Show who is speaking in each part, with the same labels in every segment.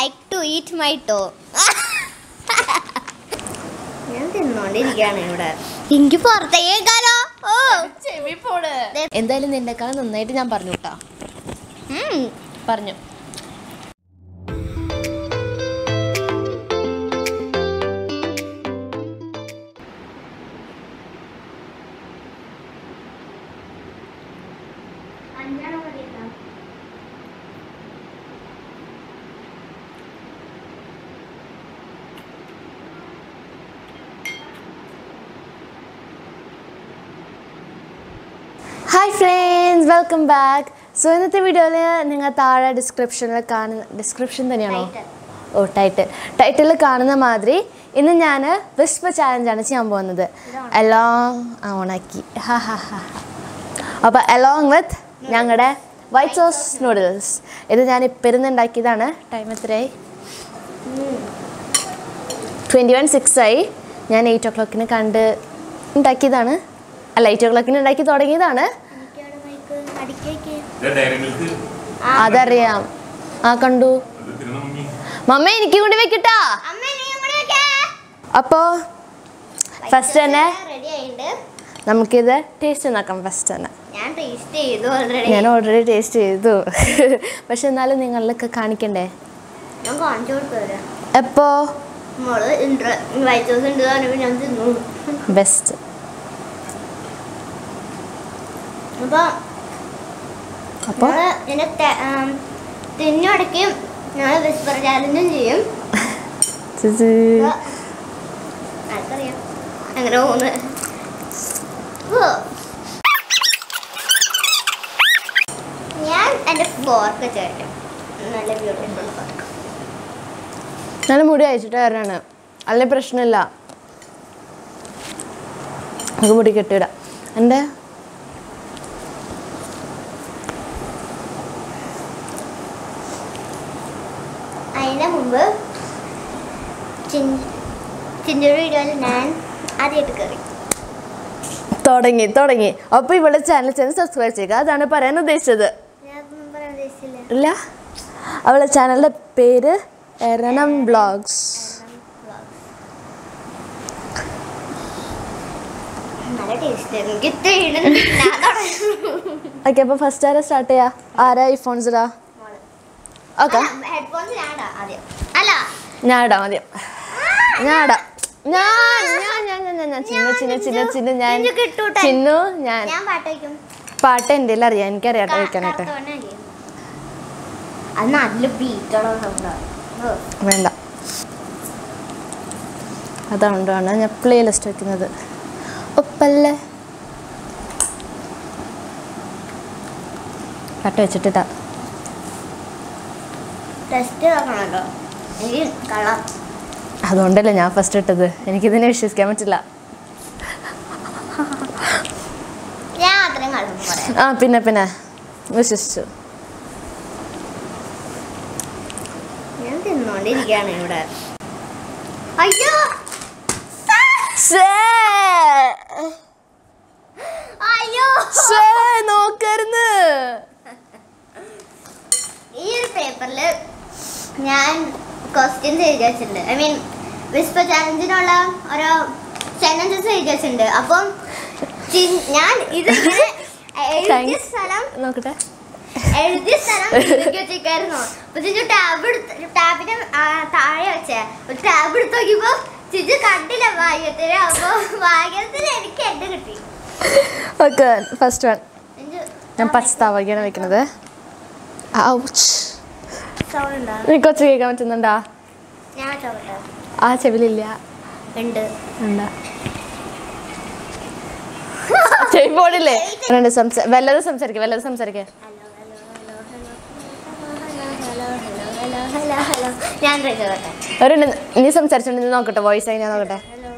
Speaker 1: like to eat my toe. ഞാൻ തിന്നോണ്ടിരിക്കുകയാണ് ഇവിടെ എനിക്ക് പുറത്തേക്കാലോ ഓ
Speaker 2: എന്തായാലും നിന്നെക്കാൾ നന്നായിട്ട് ഞാൻ പറഞ്ഞു കേട്ടാ
Speaker 1: ഉം.
Speaker 2: പറഞ്ഞു hi friends welcome back so ഇന്നത്തെ വീഡിയോയിൽ നിങ്ങൾ താഴെ ഡിസ്ക്രിപ്ഷനിൽ കാണുന്ന ഡിസ്ക്രിപ്ഷൻ തന്നെയാണോ ഓ ടൈറ്റിൽ ടൈറ്റിൽ കാണുന്ന മാതിരി ഇന്ന് ഞാൻ വിസ്പ ചാലഞ്ചാണ് ചെയ്യാൻ പോകുന്നത് അലോങ് ആ ഓണാക്കി ഹാ ഹാ ഹാ അപ്പോൾ അലോങ് വിത്ത് ഞങ്ങളുടെ വൈറ്റ് സോസ് നൂഡിൽസ് ഇത് ഞാൻ ഇപ്പം ഇരുന്ന് ഉണ്ടാക്കിയതാണ് ടൈം എത്രയായി ട്വൻറ്റി വൺ സിക്സ് ആയി ഞാൻ എയ്റ്റ് ഓ ക്ലോക്കിന് കണ്ട് ഉണ്ടാക്കിയതാണ് അല്ല എയ്റ്റ് ഓ ക്ലോക്കിന് ഉണ്ടാക്കി തുടങ്ങിയതാണ്
Speaker 1: എനിക്കവിടെ മൈക്ക് അടിക്കേക്ക്.
Speaker 3: ഡയറി മിൽക്ക്
Speaker 2: അതറിയാം ആ കണ്ടു
Speaker 3: അത് തിരുനമുങ്ങി
Speaker 2: മമ്മ എനിക്ക് കൊണ്ട് വെക്കട്ടാ
Speaker 1: അമ്മ നീയും കൂടി വെക്കേ.
Speaker 2: അപ്പോൾ ഫസ്റ്റ് തന്നെ
Speaker 1: റെഡി ആയിട്ടുണ്ട്
Speaker 2: നമുക്കിത് ടേസ്റ്റ് നോക്കാം ഫസ്റ്റ് തന്നെ
Speaker 1: ഞാൻ ടേസ്റ്റ് ചെയ്തു ഓൾറെഡി
Speaker 2: ഞാൻ ഓൾറെഡി ടേസ്റ്റ് ചെയ്തു പക്ഷെ എന്നാലും നിങ്ങളിലൊക്കെ കാണിക്കണ്ടേ
Speaker 1: ഞാൻ കാണിച്ചു കൊടുത്തു തരാം
Speaker 2: എപ്പോ
Speaker 1: മോള് ഇൻട്ര വൈറ്റ് സോസ് ഉണ്ട് പറഞ്ഞപ്പോൾ ഞാൻ തിന്നു
Speaker 2: ബെസ്റ്റ്
Speaker 1: അപ്പൊ
Speaker 2: അപ്പോൾ
Speaker 1: നമ്മള് ഇതിന്റെ തെ- ആം, തിന്നടക്കും ഞങ്ങൾ വിസ്പർ ചാലഞ്ചും ചെയ്യും അപ്പൊ ആർക്കറിയാം അങ്ങനെ പോകുന്നത് ഓ. ഞാൻ എൻ്റെ ഫോർക്ക് ചേർക്കും നല്ല ബ്യൂട്ടിഫുൾ ഫോർക്ക്
Speaker 2: നല്ല മുടി അയച്ചിട്ട് വരാനാണ് അല്ലെ പ്രശ്നമില്ല നമുക്ക് മുടി കെട്ടിയിടാം എൻ്റെ
Speaker 1: അതിൻ്റെ മുമ്പ് ചിഞ്ചൊരു വീഡിയോയിൽ ഞാൻ ആദ്യമായിട്ട് കയറി
Speaker 2: തുടങ്ങി തുടങ്ങി അപ്പോൾ ഇവിടെ ചാനൽ ചെന്ന് സബ്സ്ക്രൈബ് ചെയ്യുക അതാണ് പറയാൻ ഉദ്ദേശിച്ചത്
Speaker 1: ഞാൻ അതൊന്നും പറയാൻ ഉദ്ദേശിച്ചില്ല
Speaker 2: ഇല്ല അവളെ ചാനലിൻ്റെ പേര് എരണം ബ്ലോഗ്സ്
Speaker 1: നല്ല ടേസ്റ്റ് എനിക്ക് ഇത്രയും ഞാൻ തുടങ്ങി.
Speaker 2: ഓക്കെ അപ്പോൾ ഫസ്റ്റ് ആരാ സ്റ്റാർട്ട് ചെയ്യാ ആരാ ഈ ഫോൺസ് ഇടാ
Speaker 1: മോള്.
Speaker 2: ഓക്കെ
Speaker 1: അല്ല, headphones ഞാനിടാം ആദ്യം അല്ല
Speaker 2: ഞാൻ ഇടാം ആദ്യം ഞാൻ ഇടാം ഞാൻ ഞാൻ ഞാൻ ഞാൻ ഞാൻ ഞാൻ ചിന്നു ചിന്നു ചിന്നു ചിന്നു ഞാൻ
Speaker 1: ചിന്നു കിട്ടൂട്ടെ.
Speaker 2: ചിന്നു ഞാൻ
Speaker 1: ഞാൻ പാട്ട് വയ്ക്കും
Speaker 2: പാട്ട് എൻ്റെ അറിയാം എനിക്കറിയാം കേട്ടോ വെക്കാനായിട്ട്
Speaker 1: അത് നല്ല ബീറ്റുള്ള സൗണ്ടാണ്
Speaker 2: വേണ്ട അതുകൊണ്ടാണ് ഞാൻ പ്ലേ ലിസ്റ്റ് വെക്കുന്നത് ഒപ്പല്ലേ പാട്ട് വെച്ചിട്ടിട്ടാ
Speaker 1: ടെസ്റ്റ് നോക്കണല്ലോ എനിക്ക് കള്ളം
Speaker 2: അതുകൊണ്ടല്ലേ ഞാൻ ഫസ്റ്റ് ഇട്ടത് എനിക്കിതിനെ വിശ്വസിക്കാൻ പറ്റില്ല
Speaker 1: ഞാൻ അത്രയും കള്ളം പറയാം
Speaker 2: ആ പിന്നെ പിന്നെ വിശ്വസിച്ചു
Speaker 1: ഞാൻ തിന്നോണ്ടിരിക്കുകയാണ് ഇവിടെ അയ്യോ
Speaker 2: ശ്ശേ!
Speaker 1: അയ്യോ
Speaker 2: ശ്ശേ, നോക്കരുന്ന്
Speaker 1: ഈ ഒരു പേപ്പറിൽ ഞാൻ ക്വസ്റ്റ്യൻസ് എഴുതി വെച്ചിട്ടുണ്ട് ഐ മീൻ വിസ്പ ചാലഞ്ചിനുള്ള ഓരോ സെൻറ്റൻസസ് എഴുതി വെച്ചിട്ടുണ്ട് അപ്പം ചി- ഞാൻ ഇത് ഇങ്ങനെ എഴുതിയ
Speaker 2: Thanks.
Speaker 1: സ്ഥലം
Speaker 2: നോക്കട്ടെ
Speaker 1: എഴുതിയ സ്ഥലം എഴുതി വെച്ചേക്കായിരുന്നു അപ്പൊ ചിഞ്ചു ടാബ് എടുത്ത് ടാബിന്റെ ആ, താഴെ വെച്ചേ ഒരു ടാബ് എടുത്ത് നോക്കിയപ്പോ ചിഞ്ചു കണ്ടില്ല ഭാഗ്യത്തിന് അപ്പൊ ഭാഗ്യത്തിന് എനിക്ക് എന്റെ കിട്ടി
Speaker 2: ഓക്കെ ഫസ്റ്റ് വൺ
Speaker 1: ചിഞ്ചു
Speaker 2: ഞാൻ പച്ചത്താവകയാണ് വെക്കുന്നത് ഔച്ച്
Speaker 1: സൗണ്ട് ഉണ്ടോ
Speaker 2: നീ കൊച്ചു കേൾക്കാൻ പറ്റുന്നുണ്ടാ
Speaker 1: ഞാൻ ചോട്ടെ
Speaker 2: ആ ചെവിലില്ല
Speaker 1: ഉണ്ട്
Speaker 2: ഉണ്ടാ ചെവി പോണില്ലേ രണ്ട് സംസാ വല്ലതും സംസാരിക്കുക വല്ലതും സംസാരിക്കുക
Speaker 1: ഹലോ ഹലോ ഹലോ ഞാൻ ട്രൈ ചെയ്തോട്ടെ
Speaker 2: ഒരു മിനിറ്റ് നീ സംസാരിച്ചോണ്ട് നീ നോക്കട്ടെ വോയിസ് എങ്ങനെയാ നോക്കട്ടെ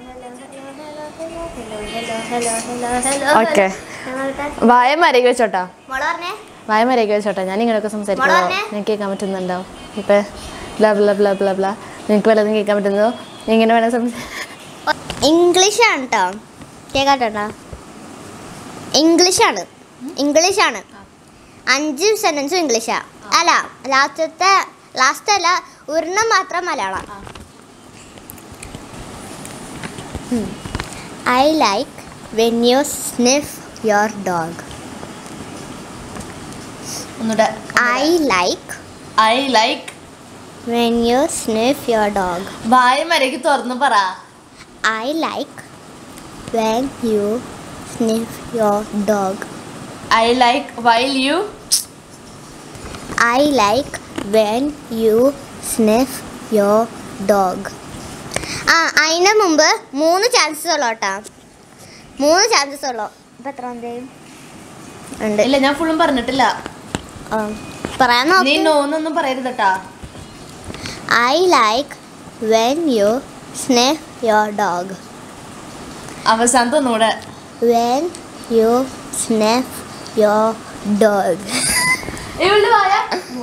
Speaker 2: Okay. വായ മരയ്ക്ക് വെച്ചോട്ടാ
Speaker 1: മോള് പറഞ്ഞേ
Speaker 2: വായ മരയ്ക്ക് വെച്ചോട്ടാ ഞാൻ ഇങ്ങനെയൊക്കെ സംസാരിക്കുമോ
Speaker 1: മോളെ പറഞ്ഞേ.
Speaker 2: നിനക്ക് കേൾക്കാൻ പറ്റുന്നുണ്ടോ ഇപ്പൊ ബ്ല ബ്ല ബ്ല ബ്ല ബ്ല നിനക്ക് വല്ലതും കേൾക്കാൻ പറ്റുന്നോ നീ ഇങ്ങനെ വേണം സംസാരിക്കാൻ
Speaker 1: ഇംഗ്ലീഷാണ് കേട്ടോ കേൾക്കാട്ടോ ഇംഗ്ലീഷാണ് ഇംഗ്ലീഷാണ് അഞ്ച് സെൻറ്റൻസും ഇംഗ്ലീഷാ അല്ല ലാസ്റ്റത്തെ ലാസ്റ്റ് അല്ല ഒരെണ്ണം മാത്രം മലയാളം
Speaker 2: ആ.
Speaker 1: I like when you sniff your dog
Speaker 2: ഒന്നുകൂടെ
Speaker 1: I like
Speaker 2: I like
Speaker 1: when you sniff your dog
Speaker 2: വായ മരയ്ക്ക് തുറന്ന് പറ
Speaker 1: I like when you sniff your dog
Speaker 2: I like while you
Speaker 1: I like when you sniff your dog ആ അതിൻ്റെ മുമ്പ് മൂന്ന് chances ഉള്ളു കേട്ടാ മൂന്ന് ചാൻസസ് ഉള്ളു ഇപ്പം എത്ര ഉണ്ട്
Speaker 2: ഇല്ല ഞാൻ ഫുള്ളും പറഞ്ഞിട്ടില്ല
Speaker 1: ആ, പറയാൻ
Speaker 2: നീ
Speaker 1: നോക്ക്
Speaker 2: നോന്നൊന്നും പറയരുത് കേട്ടാ
Speaker 1: I like when you sniff your dog
Speaker 2: അവസാനത്തെ ഒന്നുകൂടെ
Speaker 1: when you sniff your dog
Speaker 2: ഇവളുടെ വായ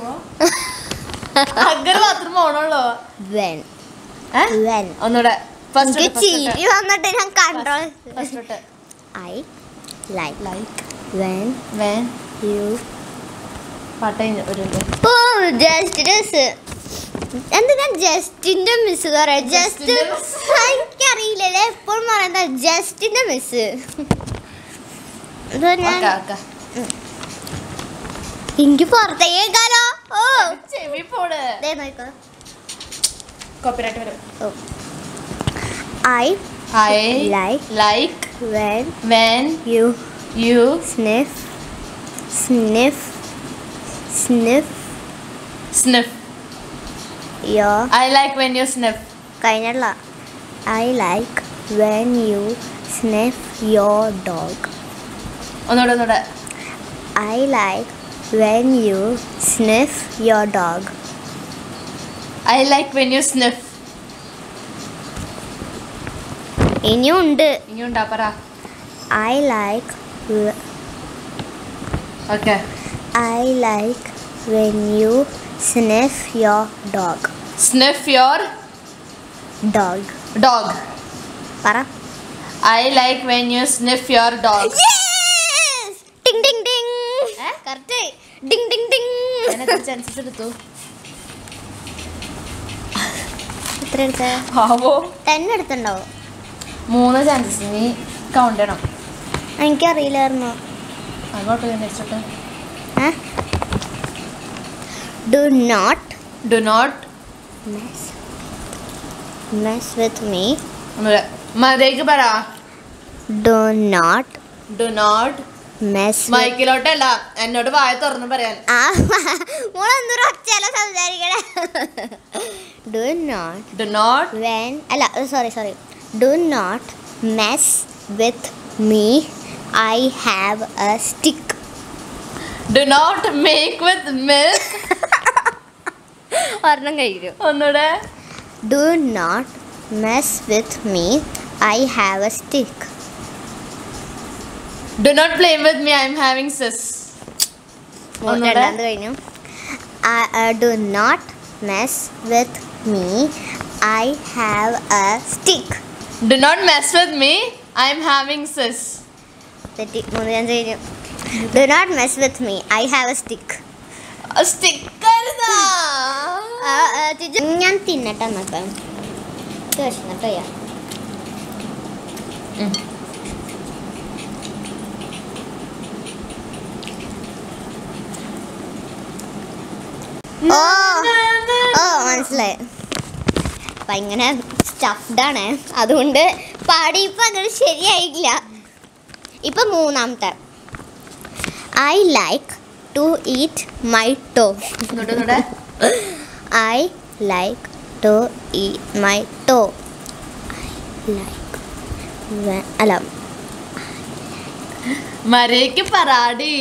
Speaker 2: അങ്ങനെ മാത്രം പോണുള്ളൂ
Speaker 1: വെൻ
Speaker 2: ഏ?
Speaker 1: വെൻ
Speaker 2: ഒന്നുകൂടെ ഫസ്റ്റ്
Speaker 1: എനിക്ക് ചിരി വന്നിട്ട് ഞാൻ control
Speaker 2: first
Speaker 1: I like
Speaker 2: like
Speaker 1: when
Speaker 2: when
Speaker 1: you
Speaker 2: പാട്ട് കഴിഞ്ഞു ഒരു minute.
Speaker 1: ഓ ജസ്റ്റിസ് എന്തിനാ ജസ്റ്റിന്റെ മിസ് പറയാ ജസ്റ്റ്
Speaker 2: ജസ്റ്റിന്റെ miss.
Speaker 1: എനിക്കറിയില്ലല്ലേ എപ്പോഴും പറയുന്ന ജസ്റ്റിന്റെ മിസ് ഞാൻ
Speaker 2: ഓക്കെ ഓക്കെ
Speaker 1: എനിക്ക് പുറത്തേക്കാലോ ഓ
Speaker 2: ചെവി പോട്
Speaker 1: ദേ നോക്കോ
Speaker 2: കോപ്പിറൈറ്റ് വരും
Speaker 1: I
Speaker 2: I
Speaker 1: Like.
Speaker 2: Like
Speaker 1: when
Speaker 2: when
Speaker 1: you
Speaker 2: you
Speaker 1: sniff sniff sniff
Speaker 2: sniff
Speaker 1: yo
Speaker 2: I like when you sniff
Speaker 1: കഴിഞ്ഞല്ല I like when you sniff your dog
Speaker 2: ഒന്നുകൂടെ ഒന്നുകൂടെ
Speaker 1: I like when you sniff your dog
Speaker 2: I like when you sniff
Speaker 1: ഇനിയും ഉണ്ട്
Speaker 2: ഇനി ഉണ്ടാ പറ
Speaker 1: I like
Speaker 2: okay
Speaker 1: I like when you sniff your dog
Speaker 2: sniff your
Speaker 1: dog
Speaker 2: dog
Speaker 1: പറ
Speaker 2: I like when you sniff your dog
Speaker 1: ടിങ് ടിങ് ടിങ്
Speaker 2: ഏ?
Speaker 1: കറക്റ്റ് ടിങ് ടിങ് ടിങ്
Speaker 2: ചാൻസസ് എടുത്തു
Speaker 1: എത്ര എടുത്ത
Speaker 2: ആവോ
Speaker 1: ടെൻ എടുത്തുണ്ടാവും
Speaker 2: മൂന്ന് ചാൻസസ് നീ കൗണ്ട് ചെയ്യണം
Speaker 1: എനിക്കറിയില്ലായിരുന്നു
Speaker 2: അങ്ങോട്ട് വെച്ചിട്ട്
Speaker 1: do not
Speaker 2: do not
Speaker 1: mess mess with me
Speaker 2: മര്യാദക്ക് പറ
Speaker 1: do not
Speaker 2: do not
Speaker 1: mess
Speaker 2: മൈക്കിലോട്ടല്ല എന്നോട് വായ തുറന്ന് പറയാൻ
Speaker 1: ആ മോളൊന്നും ഒച്ചയല്ല സംസാരിക്കണേ do not
Speaker 2: do not
Speaker 1: when അല്ല sorry sorry do not mess with me I have a stick
Speaker 2: do not make with milk
Speaker 1: ഒരെണ്ണം കഴിക്കും
Speaker 2: ഒന്നുകൂടെ
Speaker 1: do not mess with me I have a stick
Speaker 2: do not play with me I am having സിസ് ഒന്നുകൂടെ
Speaker 1: രണ്ടാമത് കഴിഞ്ഞു do not mess with me I have a stick
Speaker 2: do not mess with me I am having sis
Speaker 1: തെറ്റി മൂന്ന് ഞാൻ കഴിഞ്ഞു do not mess with me I have a stick
Speaker 2: sticker
Speaker 1: ഞാൻ തിന്നട്ടെ എന്നൊക്കെ വിശന്നിട്ടോ ചെയ്യാം ഓ ഓ മനസ്സിലായി അപ്പം ഇങ്ങനെ സ്റ്റഫ്ഡ് ആണ് അതുകൊണ്ട് പാടിയപ്പോൾ അങ്ങനെ ശരിയായില്ല ഇപ്പം മൂന്നാമത്തെ I like to eat my toe
Speaker 2: ഒന്നുകൂടെ ഒന്നുകൂടെ
Speaker 1: I like to eat my toe like അല്ല
Speaker 2: മര്യാദക്ക് പറാടി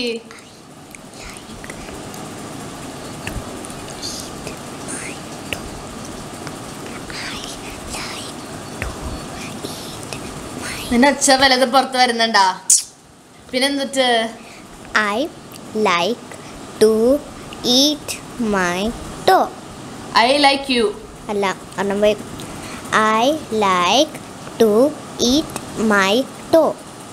Speaker 2: നിന്റെ ഒച്ച വലത് പുറത്ത് വരുന്നുണ്ടാ പിന്നെ എന്നിട്ട്
Speaker 1: I like to eat my toe
Speaker 2: I like you
Speaker 1: അല്ല ഒരെണ്ണം പോയി I like to eat my toe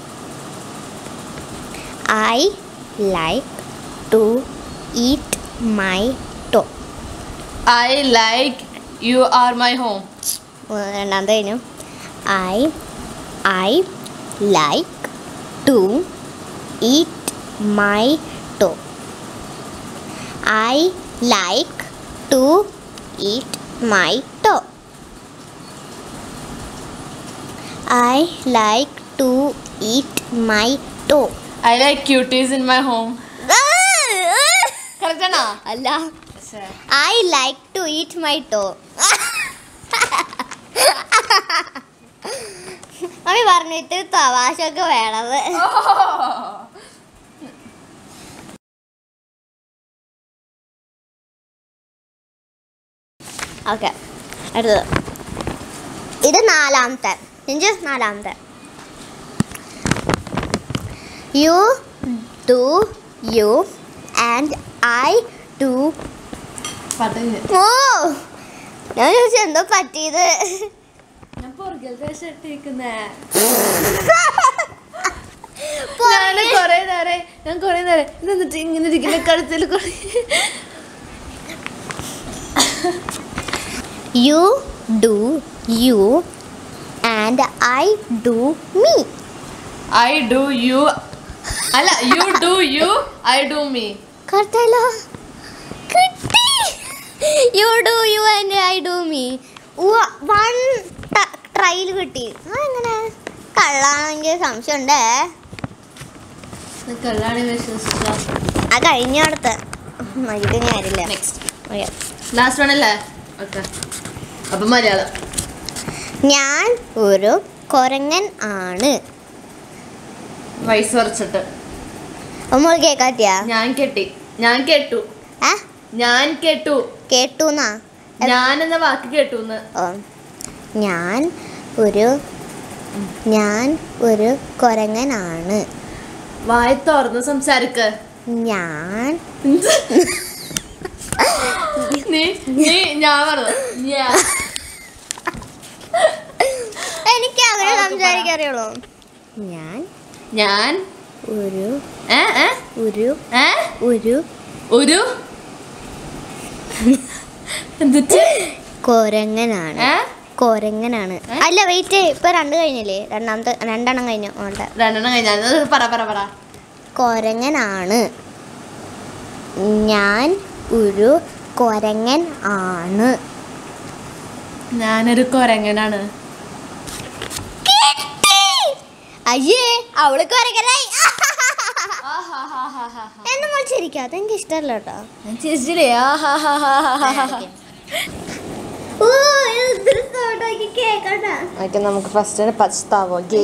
Speaker 1: I like to eat my toe
Speaker 2: I like you are my home
Speaker 1: രണ്ടാമത്തെ കഴിഞ്ഞു I I like to eat my toe I like to eat my toe I like to eat my toe
Speaker 2: I like cuties in my home correct ആണോ
Speaker 1: അല്ല I like to eat my to mummy പറഞ്ഞു ഇത്തിരി തമാശയൊക്കെ വേണത് okay അടുത്തത് ഇത് നാലാമത്തെ ഇഞ്ച് നാലാമത്തെ you do you and I do
Speaker 2: പതിന്
Speaker 1: ഓ ഞാൻ ചോദിച്ചു എന്തോ പറ്റിയത്
Speaker 2: ഞാൻ പുറകിലത്തെ ഷർട്ടിരിക്കുന്നേ ഞാൻ
Speaker 1: പുറകിൽ-
Speaker 2: കൊറേ നേരം ഞാൻ കൊറേ നേരം ഇത് എന്നിട്ട് ഇങ്ങനെ ഇരിക്കുന്ന കഴുത്തിൽ കൊറേ
Speaker 1: You do you and I do me.
Speaker 2: I do you അല്ല you do you I do me
Speaker 1: കറക്റ്റല്ലോ കിട്ടി you do you and I do me one ട്രൈയിൽ കിട്ടി ആ എങ്ങനെ കള്ളാണെങ്കിൽ സംശയമുണ്ടേ
Speaker 2: കല്യാണി വിശ്വസിച്ച
Speaker 1: ആ കഴിഞ്ഞ അടുത്ത് മരിക്കുന്ന കാര്യമില്ല
Speaker 2: നെക്സ്റ്റ് ലാസ്റ്റ് വൺ അല്ലേ ഓക്കെ അപ്പൊ മലയാളം
Speaker 1: ഞാൻ ഒരു കൊരങ്ങൻ ആണ്
Speaker 2: വയസ്സ് കുറച്ചിട്ട്
Speaker 1: നമ്മൾ കേക്കാറ്റിയാ
Speaker 2: ഞാൻ കെട്ടി ഞാൻ കേട്ടു
Speaker 1: ഏ
Speaker 2: ഞാൻ കേട്ടു
Speaker 1: കേട്ടുന്നാ
Speaker 2: ഞാൻ എന്ന വാക്ക് കേട്ടു എന്ന്
Speaker 1: ഓ ഞാൻ ഒരു ഞാൻ ഒരു കൊരങ്ങനാണ്
Speaker 2: വായ തുറന്ന് സംസാരിക്ക്
Speaker 1: ഞാൻ
Speaker 2: നീ നീ ഞാൻ പറഞ്ഞു ഞാൻ
Speaker 1: എനിക്ക് അങ്ങനെ
Speaker 2: ആ,
Speaker 1: സംസാരിക്കാൻ അറിയുള്ളൂ ഞാൻ
Speaker 2: ഞാൻ
Speaker 1: ഒരു
Speaker 2: ഏ ഏ
Speaker 1: ഒരു
Speaker 2: ഏ
Speaker 1: ഒരു
Speaker 2: ഒരു എന്നിട്ട്
Speaker 1: കൊരങ്ങനാണ്
Speaker 2: ഏ
Speaker 1: കൊരങ്ങനാണ്
Speaker 2: ഏ?
Speaker 1: അല്ല വെയിറ്റ് ഇപ്പൊ രണ്ട് കഴിഞ്ഞില്ലേ രണ്ടാമത്തെ രണ്ടെണ്ണം കഴിഞ്ഞു ഉണ്ട്
Speaker 2: രണ്ടെണ്ണം കഴിഞ്ഞാൽ പറ പറ പറ
Speaker 1: കൊരങ്ങനാണ് ഞാൻ ഒരു കൊരങ്ങൻ ആണ്
Speaker 2: ഞാനൊരു കൊരങ്ങനാണ്
Speaker 1: അയ്യേ അവള് കൊരങ്ങനായി എന്നെ വിളിച്ചിരിക്കാത്ത എനിക്ക് ഇഷ്ടമല്ല കേട്ടോ
Speaker 2: ഞാൻ ചിരിച്ചില്ലേ
Speaker 1: ഓ എന്തൊരു sound ആ, എനിക്ക് കേക്കണ്ട
Speaker 2: ഓക്കെ നമുക്ക് ഫസ്റ്റ് പച്ചത്താവോ ഗേ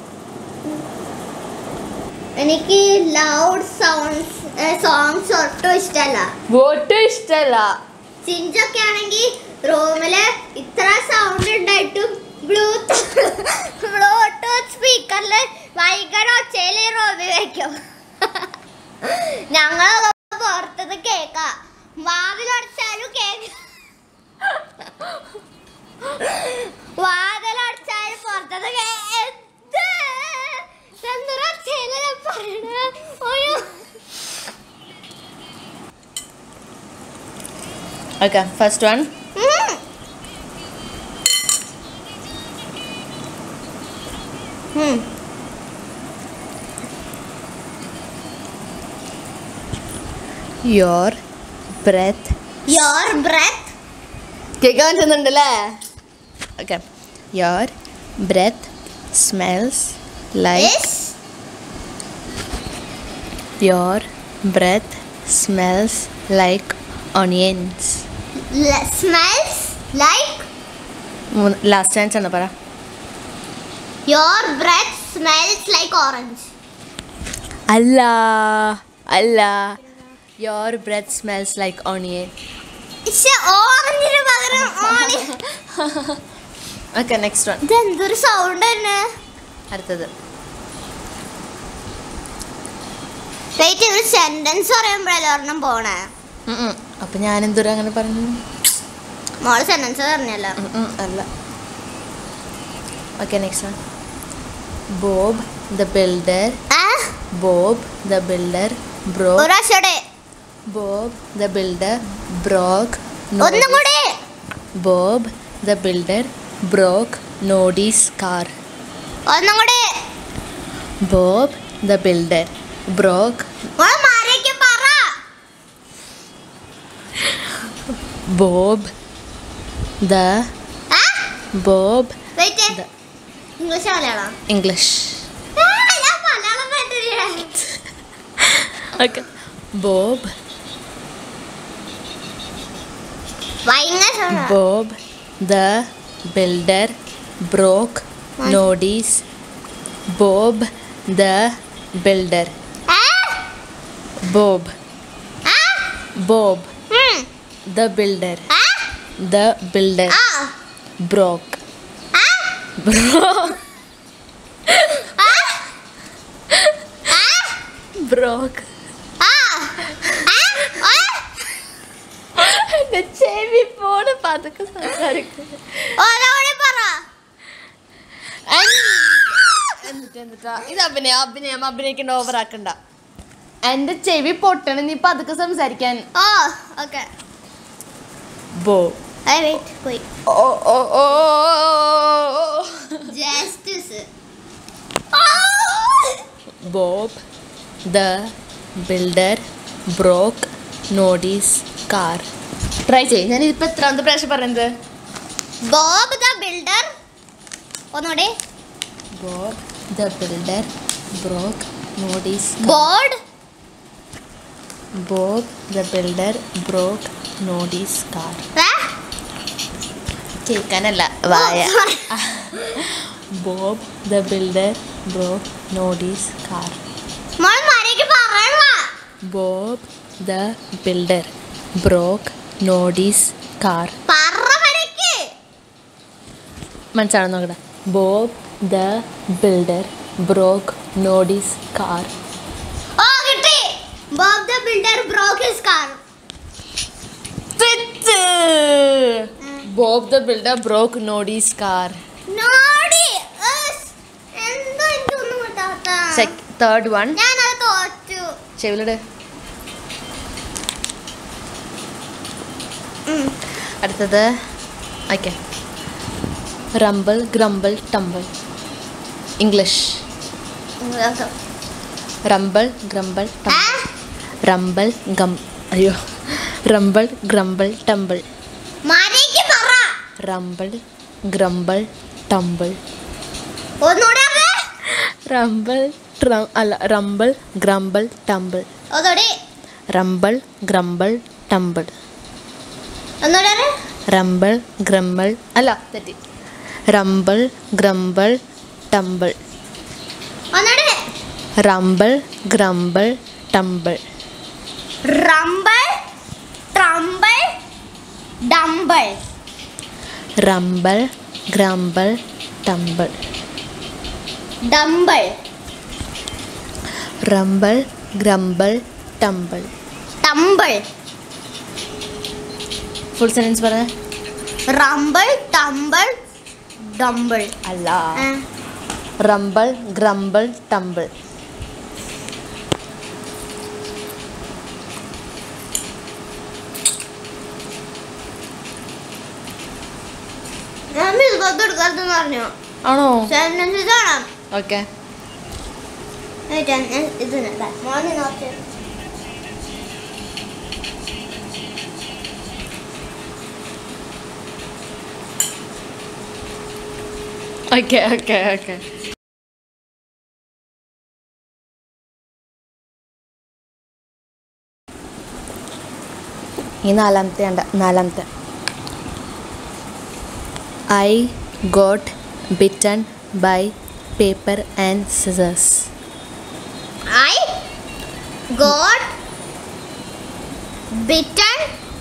Speaker 1: എനിക്ക് ലൗഡ് സൗണ്ട്സ് സോങ്സ് ഒട്ടും ഇഷ്ടമല്ല
Speaker 2: ഒട്ടും ഇഷ്ടല്ല
Speaker 1: ചിഞ്ചൊക്കെ ആണെങ്കിൽ റൂമില് ഇത്ര സൗണ്ട് ഉണ്ടായിട്ടും ബ്ലൂടൂത്ത് ബ്ലൂടൂത്ത് സ്പീക്കറിൽ ഭയങ്കര ഒച്ചയിൽ റൂമിൽ വെക്കും ഞങ്ങളൊക്കെ പുറത്തത് കേക്കാം വാതിലടച്ചാലും കേക്ക വാതിലടച്ചാലും പുറത്തത് കേ എന്ത്? എന്തൊരു ഒച്ചയിലാ ഞാൻ പറയണേ? അയ്യോ.
Speaker 2: ഓക്കെ ഫസ്റ്റ് വൺ
Speaker 1: ഉം. ഉം.
Speaker 2: യോർ ബ്രെത്ത്
Speaker 1: Your breath
Speaker 2: കേൾക്കാൻ പറ്റുന്നുണ്ടല്ലേ okay your breath smells like
Speaker 1: is
Speaker 2: your breath smells like onions
Speaker 1: l- smells like
Speaker 2: last chance ആണ് പറ
Speaker 1: your breath smells like orange.
Speaker 2: അല്ല അല്ല your breath smells like onion
Speaker 1: പക്ഷെ ഓറഞ്ചിന് പകരം ഓണി
Speaker 2: ഓക്കെ നെക്സ്റ്റ് വൺ
Speaker 1: ഇതെന്തൊരു സൗണ്ട് തന്നെ
Speaker 2: അടുത്തത്
Speaker 1: വെയിറ്റ് ഒരു സെന്റൻസ് പറയുമ്പോഴല്ലേ ഒരെണ്ണം പോണേ
Speaker 2: അപ്പം ഞാൻ എന്തോരം അങ്ങനെ പറഞ്ഞു
Speaker 1: മോള് സെന്റൻസ് പറഞ്ഞല്ലോ
Speaker 2: ഉം, ഉം, അല്ല okay next one Bob the builder
Speaker 1: ആ
Speaker 2: ബോബ് ദ ബിൽഡർ ബ്രോ
Speaker 1: ഒരു പ്രാവശ്യം
Speaker 2: ബോബ് ദ ബിൽഡർ ബ്രോക്ക്
Speaker 1: ഒന്നും കൂടി
Speaker 2: Bob the builder broke Noddy's car
Speaker 1: ഒന്നും കൂടി
Speaker 2: ബോബ് ദ ബിൽഡർ ബ്രോക്ക്
Speaker 1: മോളെ മാറിയേക്ക് പറ
Speaker 2: ബോബ് ദ
Speaker 1: ആ
Speaker 2: Bob
Speaker 1: wait
Speaker 2: the-
Speaker 1: English Malayalam
Speaker 2: English
Speaker 1: ആ, ഞാൻ മലയാളം കേട്ടില്ല
Speaker 2: ഓക്കെ ബോബ്
Speaker 1: ഭയങ്കര സൗണ്ടാ.
Speaker 2: Bob the builder broke Noddy's Bob the builder
Speaker 1: ആ,
Speaker 2: ബോബ്
Speaker 1: ആ,
Speaker 2: ബോബ്
Speaker 1: ഉം,
Speaker 2: ദ ബിൽഡർ
Speaker 1: ആ,
Speaker 2: ദ ബിൽഡർ
Speaker 1: ആ,
Speaker 2: ബ്രോക്ക്
Speaker 1: ആ,
Speaker 2: ബ്രോക്ക്
Speaker 1: ആ, ആ,
Speaker 2: ബ്രോക്ക്
Speaker 1: ആ, ആ, ആ.
Speaker 2: എന്റെ ചെവി പോണ് പതുക്കെ സംസാരിക്കുന്നത്
Speaker 1: ഒന്നുകൂടി പറ
Speaker 2: എന്നിട്ട് എന്നിട്ടാ ഇത് അഭിനയം അഭിനയം അഭിനയിക്കണ്ട ഓവർ ആക്കണ്ട എന്റെ ചെവി പൊട്ടണ നീ പതുക്കെ സംസാരിക്കാൻ
Speaker 1: ഓ ഓക്കെ
Speaker 2: ബോ
Speaker 1: ഐ വെയിറ്റ് പോയി
Speaker 2: ഓ ഓ ഓ
Speaker 1: justice
Speaker 2: Bob the builder broke Noddy's car try ചെയ്യും ഞാൻ ഇതിപ്പോ എത്രാമത്തെ പ്രാവശ്യം പറയുന്നത്
Speaker 1: ബോബ് ദ ബിൽഡർ ഒന്നുകൂടി
Speaker 2: Bob the builder broke Noddy's
Speaker 1: board
Speaker 2: Bob the builder broke Noddy's car കേൾക്കാനല്ല വായ Bob the builder broke Noddy's car
Speaker 1: മോൾ മരയ്ക്ക് പറയണ
Speaker 2: Bob the builder broke Noddy's car
Speaker 1: പറ മരയ്ക്ക്
Speaker 2: മനസ്സിലാണോ നോക്കട്ടെ Bob the builder broke Noddy's car
Speaker 1: ഓ കിട്ടി Bob the builder broke his car
Speaker 2: Bob the builder broke Noddy's car
Speaker 1: Noddy ഉസ്. എന്തോ എനിക്കൊന്നും കിട്ടാത്ത
Speaker 2: തേർഡ് വൺ
Speaker 1: ഞാനത് തോറ്റു
Speaker 2: ചെവിലിട്
Speaker 1: ഉം.
Speaker 2: അടുത്തത് okay rumble grumble tumble English
Speaker 1: ഇങ്ങോട്ട്.
Speaker 2: റംബിൾ ഗ്രംബിൾ
Speaker 1: ആ?
Speaker 2: റംബിൾ ഗം അയ്യോ റംബിൾ ഗ്രംബിൾ ടംബിൾ
Speaker 1: മരയ്ക്ക് പറ
Speaker 2: റംബിൾ ഗ്രംബിൾ ടംബിൾ
Speaker 1: ഒന്നുകൂടെ പറഞ്ഞേ.
Speaker 2: റംബിൾ ട്രം അല്ല റംബിൾ ഗ്രംബിൾ ടംബിൾ
Speaker 1: ഒന്നുകൂടി
Speaker 2: റംബിൾ ഗ്രംബിൾ ടംബിൾ
Speaker 1: ഒന്നുകൂടെ പറഞ്ഞേ.
Speaker 2: റംബിൾ ഗ്രംബിൾ അല്ല തെറ്റി റംബിൾ ഗ്രംബിൾ ടംബിൾ
Speaker 1: ഒന്നുകൂടെ
Speaker 2: rumble grumble tumble
Speaker 1: rumble trumble dumble
Speaker 2: rumble grumble tumble
Speaker 1: dumble
Speaker 2: rumble grumble tumble
Speaker 1: tumble
Speaker 2: full sentence പറഞ്ഞ
Speaker 1: റംബിൾ ടംബിൾ ഡംബിൾ
Speaker 2: അല്ല റംബിൾ ഗ്രംബിൾ ടംബിൾ
Speaker 1: ഞാൻ മിസ്ബത്ത് എടുക്കരുതെന്ന് പറഞ്ഞു
Speaker 2: ആണോ
Speaker 1: സെന്റൻസ് ഇതാണ്
Speaker 2: ഓക്കെ
Speaker 1: ഇതിന് മോനെ നോക്കി
Speaker 2: ഓക്കെ ഓക്കെ ഓക്കെ ഈ നാലാമത്തെ ഉണ്ട് നാലാമത്തെ I got bitten by paper and scissors
Speaker 1: I got bitten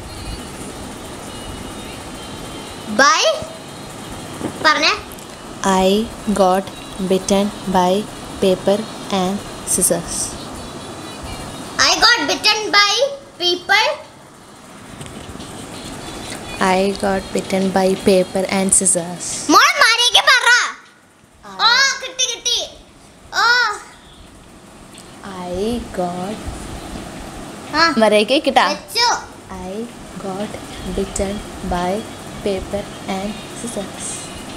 Speaker 1: by പറഞ്ഞേ
Speaker 2: I got bitten by paper and scissors
Speaker 1: I got bitten by people
Speaker 2: I got bitten by paper and scissors
Speaker 1: മോൾ മാരേക്ക് പറ ഓ കിട്ടി കിട്ടി ഓ
Speaker 2: ഐ ഗോട്ട്
Speaker 1: ആ
Speaker 2: വരേക്ക് കിട്ടാ
Speaker 1: വെച്ചു
Speaker 2: I got bitten by paper and scissors.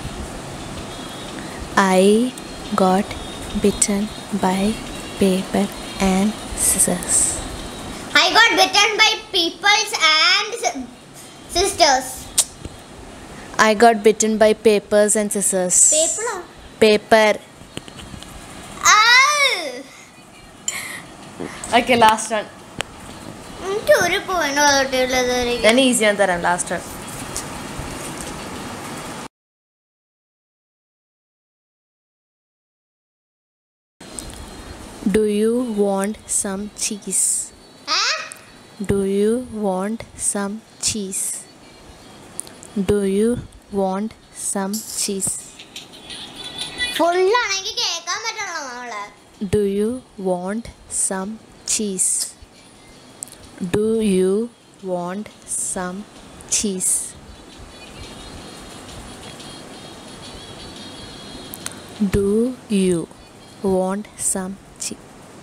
Speaker 2: I got bitten by paper and scissors.
Speaker 1: I got bitten by peoples and s- sisters.
Speaker 2: I got bitten by papers and scissors.
Speaker 1: Paper.
Speaker 2: Paper.
Speaker 1: Ah!
Speaker 2: Okay, last one.
Speaker 1: എനിക്ക് ഒരു point കിട്ടിയുള്ളത്
Speaker 2: ഞാൻ easy ഞാൻ തരാം last one do you want some cheese do you want some cheese do you want some cheese
Speaker 1: ഫുള്ളാണെങ്കിൽ കേൾക്കാൻ പറ്റണോ നമ്മളെ
Speaker 2: do you want some cheese do you want some cheese do you want some cheese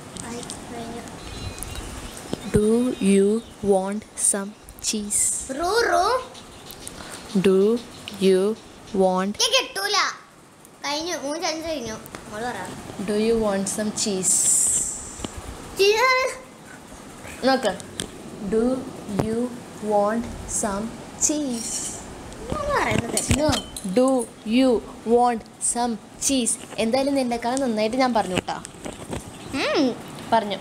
Speaker 2: do you want some cheese
Speaker 1: റൂ റൂ
Speaker 2: do you want
Speaker 1: എനിക്ക് കിട്ടൂല കഴിഞ്ഞു മൂന്ന് ചാൻസ് കഴിഞ്ഞു മോള് പറ
Speaker 2: do you want some cheese
Speaker 1: cheese
Speaker 2: നോക്ക് do you want some cheese
Speaker 1: മോള് പറയുന്നത്
Speaker 2: no do you want some cheese എന്തായാലും നിന്നെക്കാളും നന്നായിട്ട് ഞാൻ പറഞ്ഞു കേട്ടോ
Speaker 1: ഉം.
Speaker 2: പറഞ്ഞു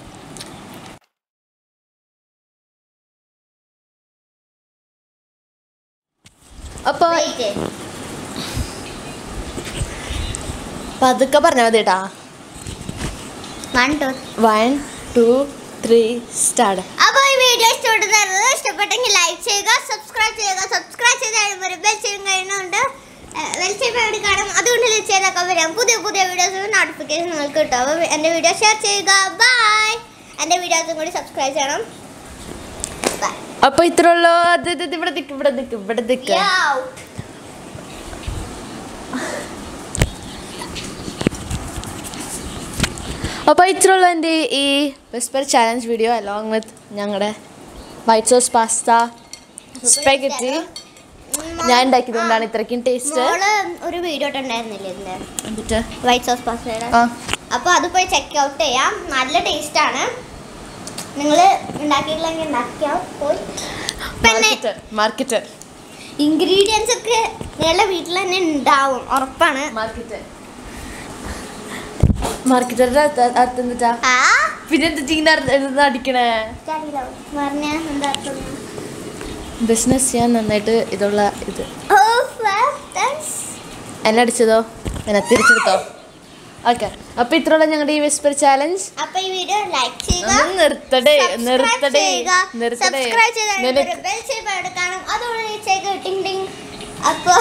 Speaker 2: അപ്പോൾ
Speaker 1: Wait.
Speaker 2: പതുക്കെ പറഞ്ഞാൽ മതി കേട്ടാ
Speaker 1: One, two.
Speaker 2: One two three start
Speaker 1: അപ്പോൾ ഈ വീഡിയോ ഇഷ്ടപ്പെടുന്നത് ഇഷ്ടപ്പെട്ടെങ്കിൽ ലൈക്ക് ചെയ്യുക സബ്സ്ക്രൈബ് ചെയ്യുക സബ്സ്ക്രൈബ് ചെയ്ത് കഴിയുമ്പോൾ ബെൽ ചെയ്യും കഴിയുന്നുണ്ട് ബെൽ ചെയ്യുമ്പോൾ എവിടെ കാണും അതുകൊണ്ട് ചെയ്തൊക്കെ വരാം പുതിയ പുതിയ വീഡിയോസ് നോട്ടിഫിക്കേഷൻ നിങ്ങൾക്ക് കിട്ടും അപ്പോൾ എൻ്റെ വീഡിയോ ഷെയർ ചെയ്യുക ബൈ എൻ്റെ വീഡിയോസും കൂടി സബ്സ്ക്രൈബ് ചെയ്യണം ബൈ
Speaker 2: അപ്പോൾ ഇത്ര ഉള്ളൂ അത് ഇത് ഇത് ഇവിടെ ദിക്ക് ഇവിടെ ദിക്ക് ഇവിടെ ദിക്ക് അപ്പോൾ ഇത്രയുള്ള എൻ്റെ ഈ whisper challenge video along with ഞങ്ങളുടെ വൈറ്റ് സോസ് പാസ്ത സ്പെഗറ്റി ഞാൻ ഉണ്ടാക്കിയതുകൊണ്ടാണ് ഇത്രയ്ക്കും ടേസ്റ്റ്
Speaker 1: മോള് ഒരു വീഡിയോ ഇട്ടുണ്ടായിരുന്നില്ലേ ഇതിൻ്റെ
Speaker 2: എന്നിട്ട്
Speaker 1: വൈറ്റ് സോസ് പാസ്തയുടെ
Speaker 2: ആ
Speaker 1: അപ്പോൾ അത് പോയി ചെക്ക് ഔട്ട് ചെയ്യാം നല്ല ടേസ്റ്റാണ് നിങ്ങൾ ഉണ്ടാക്കിയിട്ടില്ലെങ്കിൽ ഉണ്ടാക്കിയാൽ പോയി പിന്നെ
Speaker 2: മാർക്കറ്റ് മാർക്കറ്റ്
Speaker 1: ഇൻഗ്രീഡിയൻസ് ഒക്കെ നിങ്ങളുടെ വീട്ടിൽ തന്നെ ഉണ്ടാവും ഉറപ്പാണ്
Speaker 2: മാർക്കറ്റ് മാർക്കറ്റിന്റെ അർത്ഥം എന്നിട്ടാ
Speaker 1: ആ
Speaker 2: പിന്നെ എന്താ ചെയ്യുന്ന അടിക്കണേ
Speaker 1: അറിയില്ല പറഞ്ഞ എന്താ അർത്ഥം?
Speaker 2: ബിസിനസ് ചെയ്യാൻ നന്നായിട്ട് ഇതുള്ള ഇത്
Speaker 1: ഓ, well, thanks.
Speaker 2: എന്നെ അടിച്ചതോ എന്നെ തിരിച്ചെടുത്തോ ഓക്കെ അപ്പൊ ഇത്രയുള്ള ഞങ്ങളുടെ ഈ വിസ്പർ ചാലഞ്ച്
Speaker 1: അപ്പൊ ഈ വീഡിയോ ലൈക്ക് ചെയ്യുക
Speaker 2: ഒന്ന് നിർത്തടേ
Speaker 1: subscribe
Speaker 2: നിർത്തടേ
Speaker 1: ചെയ്യുക,
Speaker 2: നിർത്തടേ
Speaker 1: subscribe ചെയ്ത് കഴിയുമ്പോൾ
Speaker 2: നിനക്ക്
Speaker 1: ഒരു bell shape അവിടെ കാണും അതുകൊണ്ട് ചെയ്ത് ടിങ് ടിങ് അപ്പൊ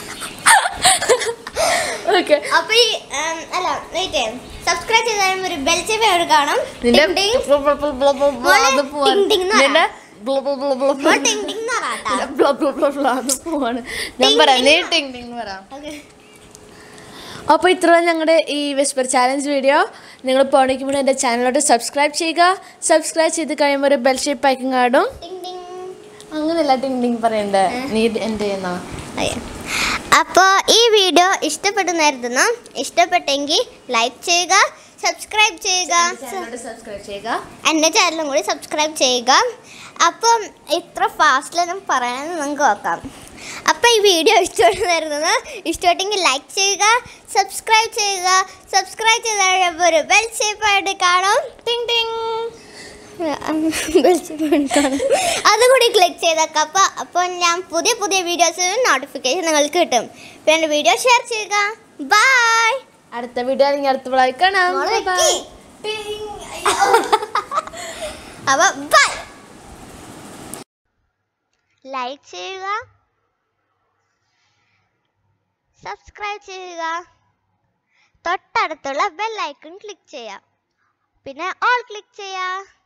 Speaker 2: ഓക്കെ
Speaker 1: അപ്പൊ ഈ ഉം, അല്ല വെയിറ്റ് സബ്സ്ക്രൈബ് ചെയ്ത് കഴിയുമ്പോൾ ഒരു ബെൽ ഷേപ്പ് അവിടെ കാണും
Speaker 2: നിന്റെ
Speaker 1: ടിങ് ടിങ്
Speaker 2: ബ്ല ബ്ല ബ്ല ബ്ല ബ്ല ബ്ല
Speaker 1: മോളെ
Speaker 2: അത് പോവാൻ
Speaker 1: ടിങ് ടിങ് എന്ന് പറ.
Speaker 2: നിന്റെ ബ്ല ബ്ല ബ്ല ബ്ല ബ്ല
Speaker 1: മോൾ ടിങ് ടിങ് എന്ന് പറ കേട്ടോ.
Speaker 2: ബ്ല ബ്ല ബ്ല ബ്ല അത് പോവാണ് ഞാൻ
Speaker 1: ടിങ്
Speaker 2: പറയാം നീ
Speaker 1: ടിങ്
Speaker 2: ടിങ് ടിങ് പറ
Speaker 1: Okay.
Speaker 2: അപ്പോൾ ഇത്ര ഞങ്ങളുടെ ഈ വിസ്പർ ചാലഞ്ച് വീഡിയോ നിങ്ങൾ പോണിക്കുമ്പോൾ എൻ്റെ ചാനലോട്ട് സബ്സ്ക്രൈബ് ചെയ്യുക സബ്സ്ക്രൈബ് ചെയ്ത് കഴിയുമ്പോൾ ഒരു ബെൽ ഷേപ്പ് ആയിക്കും കാർഡും
Speaker 1: ടിങ് ടിങ്
Speaker 2: അങ്ങനെയല്ല ടിങ് ടിങ് പറയണ്ടേ നീ എൻ്റെ എന്നാ
Speaker 1: അപ്പോൾ ഈ വീഡിയോ ഇഷ്ടപ്പെടുന്നായിരുന്നു ഇഷ്ടപ്പെട്ടെങ്കിൽ ലൈക്ക് ചെയ്യുക സബ്സ്ക്രൈബ് ചെയ്യുക
Speaker 2: സബ്സ്ക്രൈബ് ചെയ്യുക
Speaker 1: എൻ്റെ ചാനലും കൂടി സബ്സ്ക്രൈബ് ചെയ്യുക അപ്പം ഇത്ര ഫാസ്റ്റിലൊന്നും പറയാമെന്ന് നമുക്ക് നോക്കാം അപ്പോൾ ഈ വീഡിയോ ഇഷ്ടപ്പെടുന്നായിരുന്നു ഇഷ്ടപ്പെട്ടെങ്കിൽ ലൈക്ക് ചെയ്യുക സബ്സ്ക്രൈബ് ചെയ്യുക സബ്സ്ക്രൈബ് ചെയ്ത് കഴിയുമ്പോൾ ഒരു ബെൽ ഷേപ്പായിട്ട് കാണും ടിങ് ടിങ് ബെൽ ഷേപ്പായിട്ട് കാണും അതുകൂടി ക്ലിക്ക് ചെയ്തേക്കാം അപ്പോൾ അപ്പോൾ ഞാൻ പുതിയ പുതിയ വീഡിയോസ് നോട്ടിഫിക്കേഷൻ നിങ്ങൾക്ക് കിട്ടും പിന്നെ എൻ്റെ വീഡിയോ ഷെയർ ചെയ്യുക ബൈ
Speaker 2: അടുത്ത വീഡിയോ അല്ലെങ്കിൽ അടുത്ത വ്ളോഗ് കാണാം Bye.
Speaker 1: അപ്പൊ ബൈ ലൈക്ക് ചെയ്യുക സബ്സ്ക്രൈബ് ചെയ്യുക തൊട്ടടുത്തുള്ള ബെൽ ഐക്കൺ ക്ലിക്ക് ചെയ്യുക പിന്നെ ഓൾ ക്ലിക്ക് ചെയ്യുക